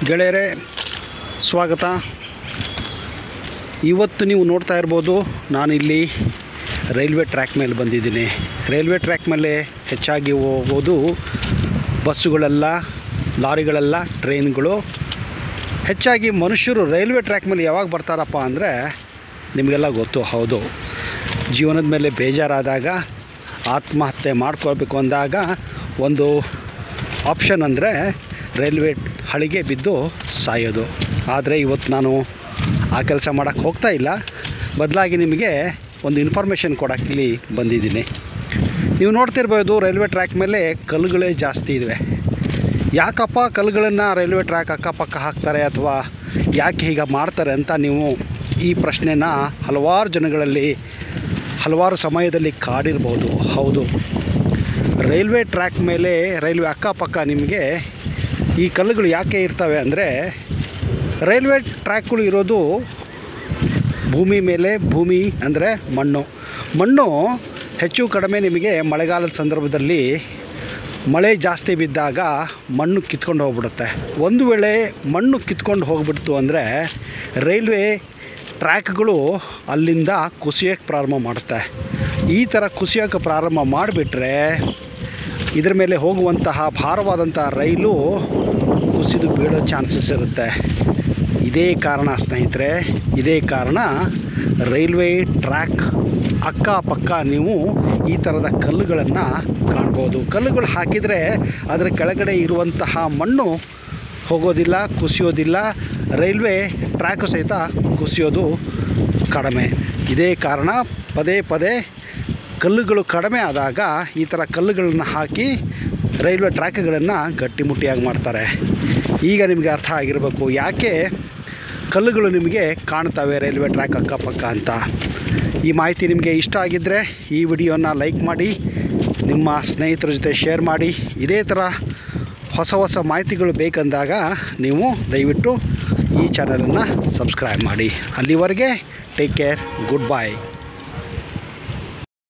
ಗೆಳೆಯರೇ ಸ್ವಾಗತ ಇವತ್ತು ನೀವು ನೋಡ್ತಾ ಇರ್ಬೋದು ನಾನಿಲ್ಲಿ ರೈಲ್ವೆ ಟ್ರ್ಯಾಕ್ ಮೇಲೆ ಬಂದಿದ್ದೀನಿ ರೈಲ್ವೆ ಟ್ರ್ಯಾಕ್ ಮೇಲೆ ಹೆಚ್ಚಾಗಿ ಹೋಗೋದು ಬಸ್ಸುಗಳೆಲ್ಲ ಲಾರಿಗಳೆಲ್ಲ ಟ್ರೈನ್ಗಳು ಹೆಚ್ಚಾಗಿ ಮನುಷ್ಯರು ರೈಲ್ವೆ ಟ್ರ್ಯಾಕ್ ಮೇಲೆ ಯಾವಾಗ ಬರ್ತಾರಪ್ಪ ಅಂದರೆ ನಿಮಗೆಲ್ಲ ಗೊತ್ತು ಹೌದು ಜೀವನದ ಮೇಲೆ ಬೇಜಾರಾದಾಗ ಆತ್ಮಹತ್ಯೆ ಮಾಡ್ಕೊಳ್ಬೇಕು ಅಂದಾಗ ಒಂದು ಆಪ್ಷನ್ ಅಂದರೆ ರೈಲ್ವೆ ಹಳಿಗೆ ಬಿದ್ದು ಸಾಯೋದು ಆದರೆ ಇವತ್ತು ನಾನು ಆ ಕೆಲಸ ಮಾಡೋಕ್ಕೆ ಹೋಗ್ತಾ ಇಲ್ಲ ಬದಲಾಗಿ ನಿಮಗೆ ಒಂದು ಇನ್ಫಾರ್ಮೇಷನ್ ಕೊಡೋಕ್ಕೆ ಇಲ್ಲಿ ಬಂದಿದ್ದೀನಿ ನೀವು ನೋಡ್ತಿರ್ಬೋದು ರೈಲ್ವೆ ಟ್ರ್ಯಾಕ್ ಮೇಲೆ ಕಲ್ಲುಗಳೇ ಜಾಸ್ತಿ ಇವೆ ಯಾಕಪ್ಪ ಕಲ್ಲುಗಳನ್ನು ರೈಲ್ವೆ ಟ್ರ್ಯಾಕ್ ಅಕ್ಕಪಕ್ಕ ಹಾಕ್ತಾರೆ ಅಥವಾ ಯಾಕೆ ಹೀಗೆ ಮಾಡ್ತಾರೆ ಅಂತ ನೀವು ಈ ಪ್ರಶ್ನೆನ ಹಲವಾರು ಜನಗಳಲ್ಲಿ ಹಲವಾರು ಸಮಯದಲ್ಲಿ ಕಾಡಿರ್ಬೋದು ಹೌದು ರೈಲ್ವೆ ಟ್ರ್ಯಾಕ್ ಮೇಲೆ ರೈಲ್ವೆ ಅಕ್ಕಪಕ್ಕ ನಿಮಗೆ ಈ ಕಲ್ಲುಗಳು ಯಾಕೆ ಇರ್ತವೆ ಅಂದರೆ ರೈಲ್ವೆ ಟ್ರ್ಯಾಕ್ಗಳು ಇರೋದು ಭೂಮಿ ಮೇಲೆ ಭೂಮಿ ಅಂದರೆ ಮಣ್ಣು ಮಣ್ಣು ಹೆಚ್ಚು ಕಡಿಮೆ ನಿಮಗೆ ಮಳೆಗಾಲದ ಸಂದರ್ಭದಲ್ಲಿ ಮಳೆ ಜಾಸ್ತಿ ಬಿದ್ದಾಗ ಮಣ್ಣು ಕಿತ್ಕೊಂಡು ಹೋಗ್ಬಿಡುತ್ತೆ ಒಂದು ವೇಳೆ ಮಣ್ಣು ಕಿತ್ಕೊಂಡು ಹೋಗ್ಬಿಡ್ತು ಅಂದರೆ ರೈಲ್ವೆ ಟ್ರ್ಯಾಕ್ಗಳು ಅಲ್ಲಿಂದ ಕುಸಿಯೋಕ್ಕೆ ಪ್ರಾರಂಭ ಮಾಡುತ್ತೆ ಈ ಥರ ಕುಸಿಯೋಕ್ಕೆ ಪ್ರಾರಂಭ ಮಾಡಿಬಿಟ್ರೆ ಇದ್ರ ಮೇಲೆ ಹೋಗುವಂತಹ ಭಾರವಾದಂಥ ರೈಲು ಕುಸಿದು ಬೀಳೋ ಚಾನ್ಸಸ್ ಇರುತ್ತೆ ಇದೇ ಕಾರಣ ಸ್ನೇಹಿತರೆ ಇದೇ ಕಾರಣ ರೈಲ್ವೆ ಟ್ರ್ಯಾಕ್ ಅಕ್ಕಪಕ್ಕ ನೀವು ಈ ಥರದ ಕಲ್ಲುಗಳನ್ನು ಕಾಣ್ಬೋದು ಕಲ್ಲುಗಳು ಹಾಕಿದರೆ ಅದರ ಕೆಳಗಡೆ ಇರುವಂತಹ ಮಣ್ಣು ಹೋಗೋದಿಲ್ಲ ಕುಸಿಯೋದಿಲ್ಲ ರೈಲ್ವೆ ಟ್ರ್ಯಾಕು ಸಹಿತ ಕುಸಿಯೋದು ಕಡಿಮೆ ಇದೇ ಕಾರಣ ಪದೇ ಪದೇ ಕಲ್ಲುಗಳು ಕಡಿಮೆ ಆದಾಗ ಈ ಥರ ಕಲ್ಲುಗಳನ್ನು ಹಾಕಿ ರೈಲ್ವೆ ಟ್ರ್ಯಾಕ್ಗಳನ್ನು ಗಟ್ಟಿಮುಟ್ಟಿಯಾಗಿ ಮಾಡ್ತಾರೆ ಈಗ ನಿಮಗೆ ಅರ್ಥ ಆಗಿರಬೇಕು ಯಾಕೆ ಕಲ್ಲುಗಳು ನಿಮಗೆ ಕಾಣ್ತವೆ ರೈಲ್ವೆ ಟ್ರ್ಯಾಕ್ ಅಕ್ಕಪಕ್ಕ ಅಂತ ಈ ಮಾಹಿತಿ ನಿಮಗೆ ಇಷ್ಟ ಆಗಿದ್ದರೆ ಈ ವಿಡಿಯೋನ ಲೈಕ್ ಮಾಡಿ ನಿಮ್ಮ ಸ್ನೇಹಿತರ ಜೊತೆ ಶೇರ್ ಮಾಡಿ ಇದೇ ಥರ ಹೊಸ ಹೊಸ ಮಾಹಿತಿಗಳು ಬೇಕಂದಾಗ ನೀವು ದಯವಿಟ್ಟು ಈ ಚಾನಲನ್ನು ಸಬ್ಸ್ಕ್ರೈಬ್ ಮಾಡಿ ಅಲ್ಲಿವರೆಗೆ ಟೇಕ್ ಕೇರ್ ಗುಡ್ ಬಾಯ್